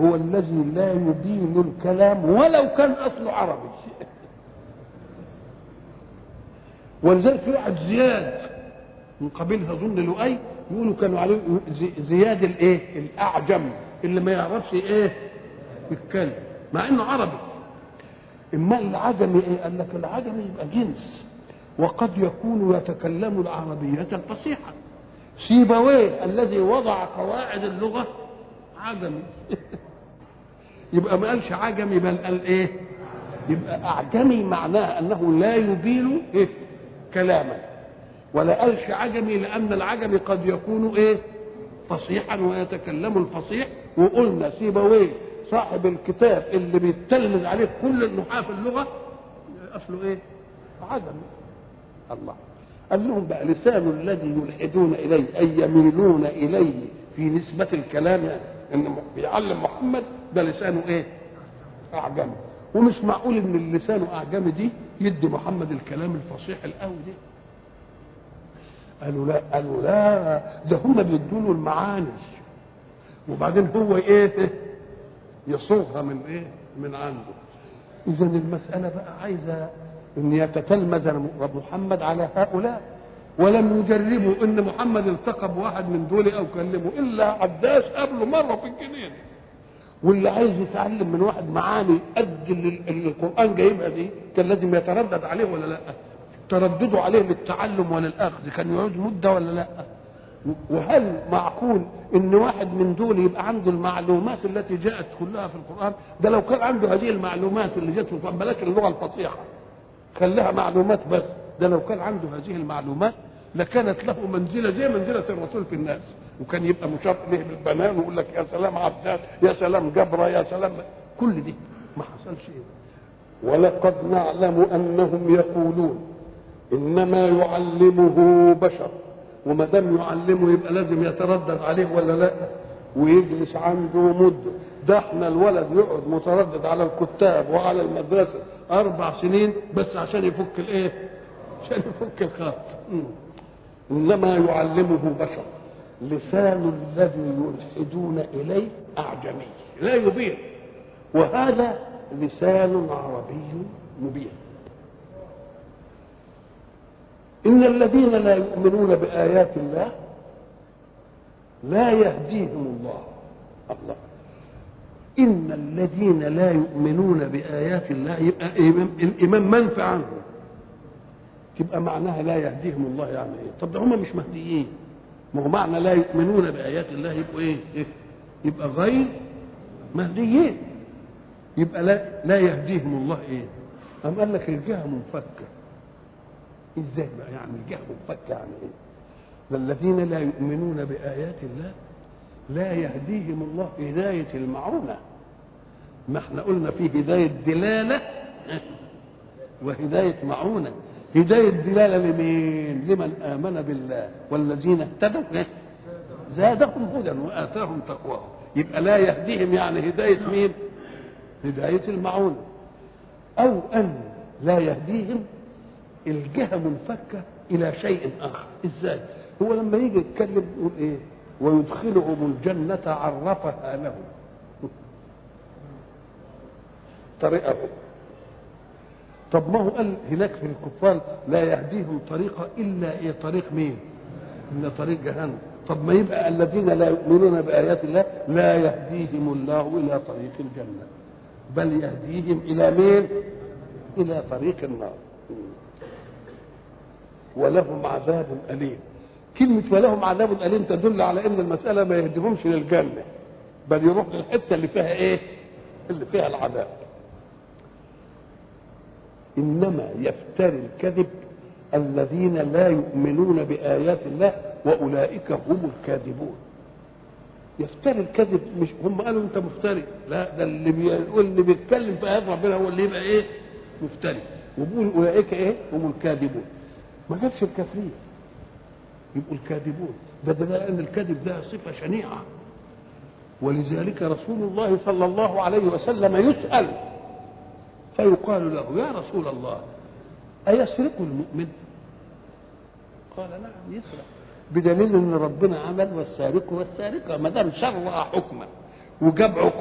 هو الذي لا يبين الكلام ولو كان اصله عربي ولذلك في واحد زياد من قبيله اظن لؤي يقولوا كانوا عليه زي- زياد الايه الاعجم اللي ما يعرفش ايه يتكلم مع انه عربي اما العجمي ايه قال لك العجمي يبقى جنس وقد يكون يتكلم العربية الفصيحة سيبويه الذي وضع قواعد اللغة عجمي يبقى ما قالش عجمي بل قال ايه يبقى اعجمي معناه انه لا يبين إيه؟ كلاما ولا قالش عجمي لان العجمي قد يكون ايه فصيحا ويتكلم الفصيح وقلنا سيبويه صاحب الكتاب اللي بيتلمذ عليه كل النحاة في اللغة اصله ايه عجمي الله قال لهم بقى لسان الذي يلحدون اليه اي يميلون اليه في نسبه الكلام ان بيعلم محمد ده لسانه ايه؟ اعجمي ومش معقول ان اللسان اعجمي دي يدي محمد الكلام الفصيح القوي ده قالوا لا قالوا لا ده هم بيدوا له المعاني وبعدين هو ايه يصوغها من ايه من عنده اذا المساله بقى عايزه ان يتتلمذ محمد على هؤلاء ولم يجربوا ان محمد التقى بواحد من دول او كلمه الا عداس قبله مره في الجنين واللي عايز يتعلم من واحد معاني قد اللي اللي القران جايبها دي كان لازم يتردد عليه ولا لا تردده عليه للتعلم وللاخذ كان يعوز مده ولا لا وهل معقول ان واحد من دول يبقى عنده المعلومات التي جاءت كلها في القران ده لو كان عنده هذه المعلومات اللي جت في القران بلاش اللغه الفصيحه كان لها معلومات بس ده لو كان عنده هذه المعلومات لكانت له منزله زي منزله الرسول في الناس وكان يبقى مشار اليه بالبنان ويقول لك يا سلام عبدات يا سلام جبره يا سلام كل دي ما حصلش ايه ولقد نعلم انهم يقولون انما يعلمه بشر وما دام يعلمه يبقى لازم يتردد عليه ولا لا ويجلس عنده مده ده احنا الولد يقعد متردد على الكتاب وعلى المدرسه اربع سنين بس عشان يفك الايه؟ عشان يفك الخط مم. انما يعلمه بشر لسان الذي يلحدون اليه اعجمي لا يبين وهذا لسان عربي مبين ان الذين لا يؤمنون بايات الله لا يهديهم الله الله ان الذين لا يؤمنون بايات الله يبقى الامام منفى عنه تبقى معناها لا يهديهم الله يعني ايه طب ده هم مش مهديين ما هو معنى لا يؤمنون بايات الله يبقوا ايه, إيه؟ يبقى غير مهديين يبقى لا لا يهديهم الله ايه أم قال لك الجهه منفكه ازاي بقى يعني الجهه منفكه يعني ايه والذين لا يؤمنون بايات الله لا يهديهم الله هدايه المعونه ما احنا قلنا في هدايه دلاله وهدايه معونه هدايه دلاله لمين لمن امن بالله والذين اهتدوا زادهم هدى واتاهم تقواهم يبقى لا يهديهم يعني هدايه مين هدايه المعونه او ان لا يهديهم الجهه منفكه الى شيء اخر ازاي هو لما يجي يتكلم يقول ايه ويدخلهم الجنة عرفها لهم طريقهم طب ما هو قال هناك في الكفار لا يهديهم طريقة إلا إيه طريق مين إلا طريق جهنم طب ما يبقى الذين لا يؤمنون بآيات الله لا يهديهم الله إلى طريق الجنة بل يهديهم إلى مين إلى طريق النار ولهم عذاب أليم كلمة ولهم عذاب أليم تدل على أن المسألة ما يهديهمش للجنة بل يروح للحتة اللي فيها إيه؟ اللي فيها العذاب. إنما يفتري الكذب الذين لا يؤمنون بآيات الله وأولئك هم الكاذبون. يفتري الكذب مش هم قالوا أنت مفتري، لا ده اللي بيقول اللي بيتكلم في آيات ربنا هو اللي يبقى إيه؟ مفتري. وبيقول أولئك إيه؟ هم الكاذبون. ما جابش الكافرين. يبقوا الكاذبون ده ده لان الكذب ده صفه شنيعه ولذلك رسول الله صلى الله عليه وسلم يسال فيقال له يا رسول الله ايسرق المؤمن قال نعم يسرق بدليل ان ربنا عمل والسارق والسارقه ما دام شرع حكما وجاب